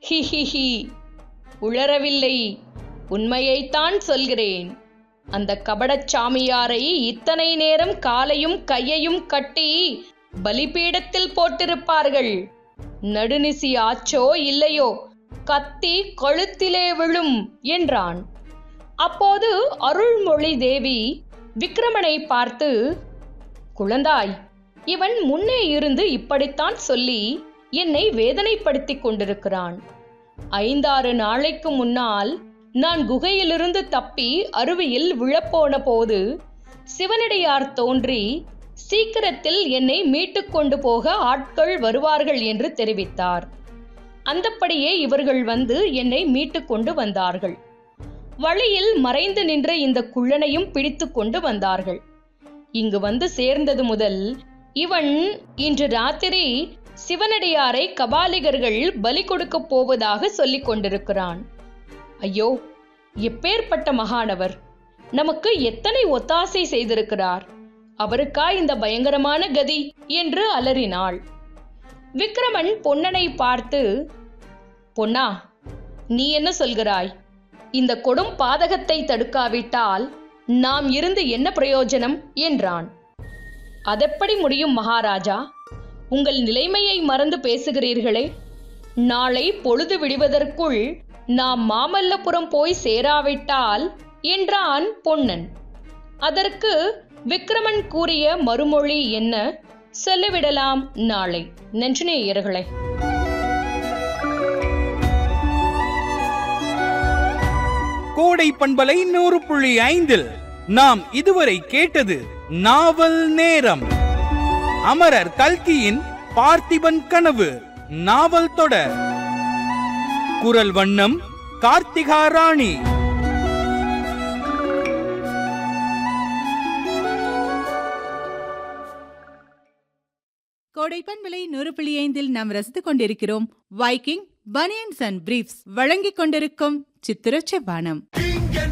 ஹிஹிஹி உளரவில்லை உண்மையைத்தான் சொல்கிறேன் அந்த கபடச் சாமியாரை இத்தனை நேரம் காலையும் கையையும் கட்டி பலிபீடத்தில் போட்டிருப்பார்கள் நடுநிசி ஆச்சோ இல்லையோ கத்தி கழுத்திலே விழும் என்றான் அப்போது அருள்மொழி தேவி விக்ரமனை பார்த்து குழந்தாய் இவன் முன்னே இருந்து இப்படித்தான் சொல்லி என்னை வேதனைப்படுத்திக் கொண்டிருக்கிறான் ஐந்தாறு நாளைக்கு முன்னால் நான் குகையிலிருந்து தப்பி அருவியில் விழப்போன போது சிவனடியார் தோன்றி சீக்கிரத்தில் என்னை மீட்டுக் கொண்டு போக ஆட்கள் வருவார்கள் என்று தெரிவித்தார் அந்தப்படியே இவர்கள் வந்து என்னை மீட்டுக் கொண்டு வந்தார்கள் வழியில் மறைந்து நின்ற இந்த குள்ளனையும் பிடித்து கொண்டு வந்தார்கள் இங்கு வந்து சேர்ந்தது முதல் இவன் இன்று ராத்திரி சிவனடியாரை கபாலிகர்கள் பலி கொடுக்கப் போவதாக சொல்லிக் கொண்டிருக்கிறான் ஐயோ எப்பேற்பட்ட மகானவர் நமக்கு எத்தனை ஒத்தாசை செய்திருக்கிறார் அவருக்கா இந்த பயங்கரமான கதி என்று அலறினாள் விக்ரமன் பொன்னனை பார்த்து பொன்னா நீ என்ன சொல்கிறாய் இந்த கொடும் பாதகத்தை தடுக்காவிட்டால் நாம் இருந்து என்ன பிரயோஜனம் என்றான் அதெப்படி முடியும் மகாராஜா உங்கள் நிலைமையை மறந்து பேசுகிறீர்களே நாளை பொழுது விடுவதற்குள் நாம் மாமல்லபுரம் போய் சேராவிட்டால் என்றான் பொன்னன் அதற்கு விக்ரமன் கூறிய மறுமொழி என்ன சொல்லிவிடலாம் நாளை நன்றினேயர்களே கோடை பண்பலை நூறு புள்ளி ஐந்தில் நாம் இதுவரை கேட்டது நாவல் நேரம் அமரர் கல்கியின் பார்த்திபன் கனவு நாவல் தொடர் குரல் வண்ணம் கார்த்திகா ராணி கோடைப்பன் விலை நூறு புள்ளி ஐந்தில் நாம் ரசித்துக் கொண்டிருக்கிறோம் வைக்கிங் பனியன்ஸ் அண்ட் பிரீஃப்ஸ் வழங்கிக் கொண்டிருக்கும் சித்திர செவ்வானம்